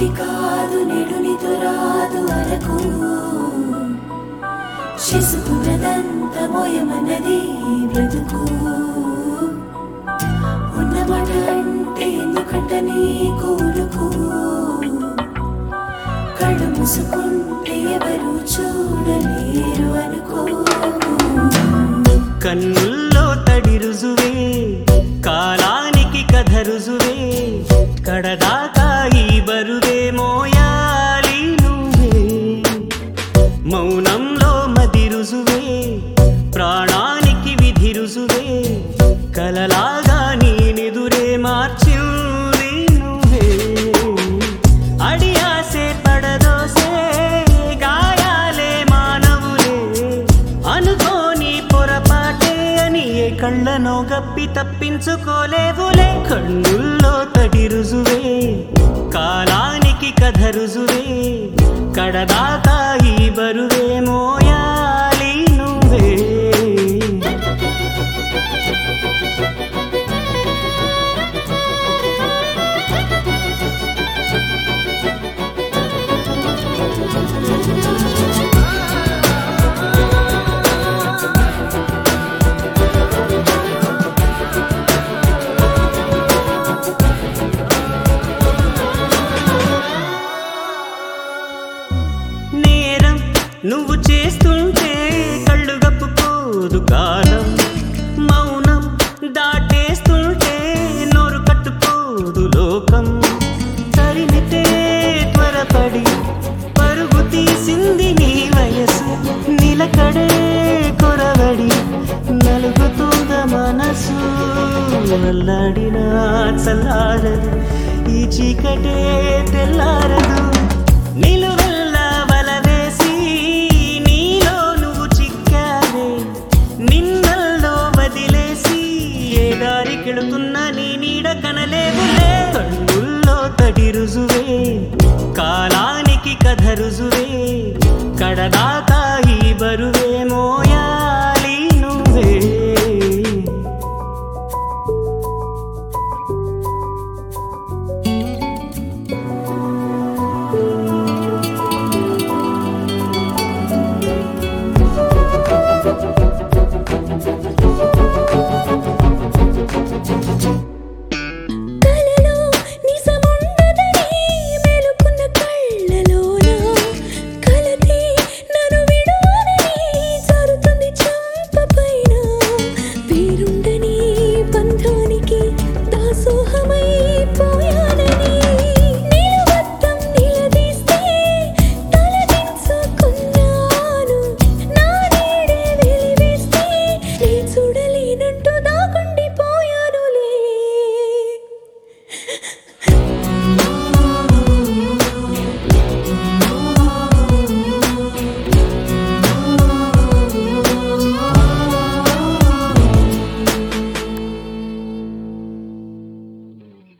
నీది కాదు నెడు నీతో రాదు అరకు చేసుకున్నదంత మోయమన్నది బ్రతుకు ఉన్నమాట అంటే ఎందుకంట నీ కోరుకు కళ్ళు మూసుకుంటే ఎవరు చూడలేరు అనుకోకు కన్నుల్లో తడి రుజువే కాలానికి కథ రుజువే కడదాకా ఈ బరువే మోయాలి నువ్వే మౌనంలో మది రుజువే ప్రాణానికి విధి రుజువే కలలాగా నీ నిదురే మార్చింది నువ్వే అడియాసే పడదోసే గాయాలే మానవులే అనుకోని పొరపాటే అని ఏ కళ్ళనో గప్పి తప్పించుకోలేవులే కన్నుల్లో తడి రుజువే కాలానికి కథ రుజువే కడదాకా ఈ బరువే మోయాలి నువ్వే నేరం నువ్వు చేస్తుంటే కళ్ళు గప్పుకోదు కాలం మౌనం దాటేస్తుంటే నోరు కట్టుకోదు లోకం తరిమితే త్వరపడి పరుగు తీసింది నీ వయసు నిలకడే కొరవడి నలుగుతుంద మనసు అల్లాడినా చల్లారదు ఈ చీకటే తెల్లారదు నిలువెల్ల వలవేసి నీలో నువ్వు చిక్కావే నిన్నల్లో వదిలేసి ఏ దారికెడుతున్నా నీ నీడ కనలేవు